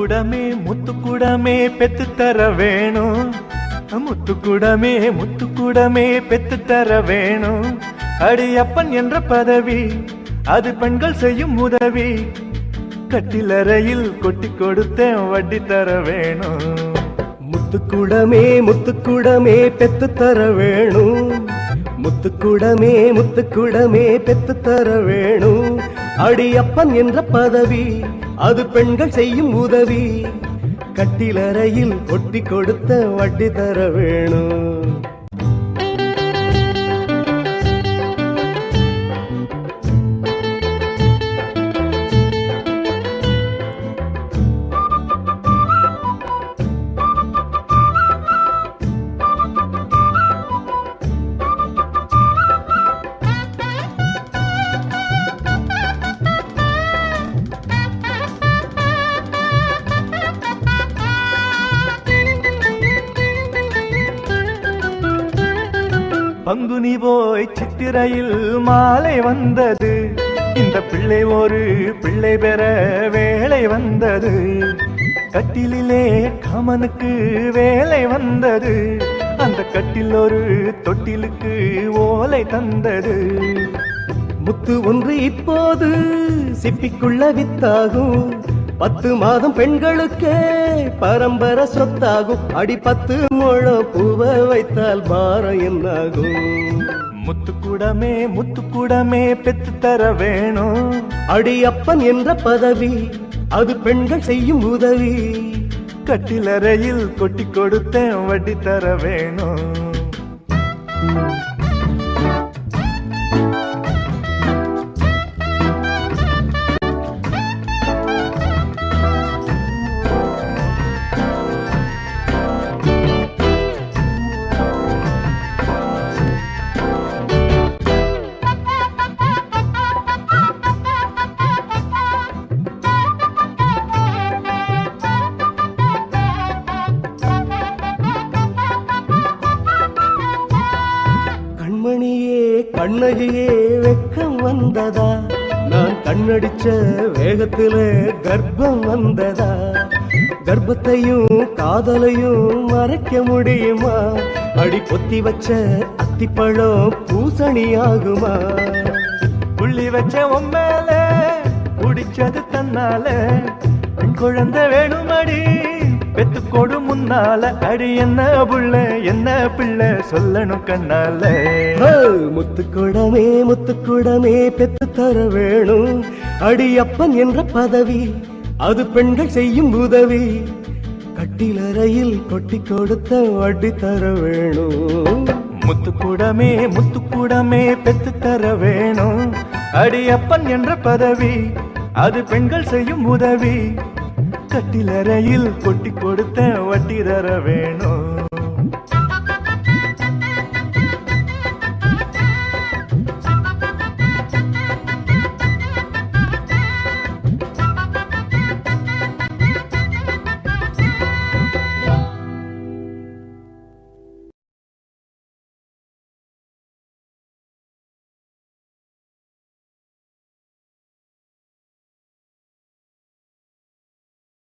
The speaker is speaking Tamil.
முத்துக்குடமே முத்துக்குடமே பெத்து தர வேணும் முத்துக்குடமே முத்துக்குடமே பெத்து தர வேணும் அடியப்பன் என்ற பதவி அது பெண்கள் செய்யும் உதவி கட்டிலறையில் கொட்டி கொடுத்தேன் வட்டி தர வேணும் முத்துக்குடமே முத்துக்குடமே பெத்து தர வேணும் முத்துக்குடமே முத்துக்குடமே பெத்து தர வேணும் அடியப்பன் என்ற பதவி அது பெண்கள் செய்யும் உதவி கட்டிலறையில் கொட்டி கொடுத்த வட்டி தர வேணும் பங்குனி போய் சித்திரையில் மாலை வந்தது இந்த பிள்ளை ஒரு பிள்ளை பெற வேலை வந்தது கட்டிலிலே காமனுக்கு வேலை வந்தது அந்த கட்டில் ஒரு தொட்டிலுக்கு ஓலை தந்தது முத்து ஒன்று இப்போது சிப்பிக்குள்ள வித்தாகும் பத்து மாதம் பெண்களுக்கே பரம்பரை சொத்தாகும் அடி பத்து முழம் பூவ வைத்தால் பாரம் என்னாகும் முத்துக்குடமே முத்துக்குடமே பெத்து தர வேணும் அடியப்பன் என்ற பதவி அது பெண்கள் செய்யும் உதவி கட்டிலறையில் கொட்டி கொடுத்தேன் வட்டி தர வேணும் கண்மணியே கண்ணகியே வெக்கம் வந்ததா நான் கண்ணடிச்ச வேகத்துல கர்ப்பம் வந்ததா கர்ப்பத்தையும் காதலையும் மறைக்க முடியுமா அடி பொத்தி வச்ச அத்திப்பழம் பூசணி ஆகுமா புள்ளி வச்ச உம்மேல குடிச்சது தன்னால பெண் குழந்தை வேணுமடி பெத்துக்கொடு முன்னால அடி என்ன புள்ள என்ன பிள்ளை சொல்லணும் கண்ணால ஹே, முத்துக்குடமே முத்துக்குடமே பெத்து தர வேணும் அடியப்பன் என்ற பதவி அது பெண்கள் செய்யும் உதவி கட்டிலறையில் கொட்டி கொடுத்த வட்டி தர வேணும் முத்துக்குடமே முத்துக்குடமே பெத்து தர வேணும் அடியப்பன் என்ற பதவி அது பெண்கள் செய்யும் உதவி கட்டிலறையில் கொட்டி கொடுத்த வட்டி தர வேணும்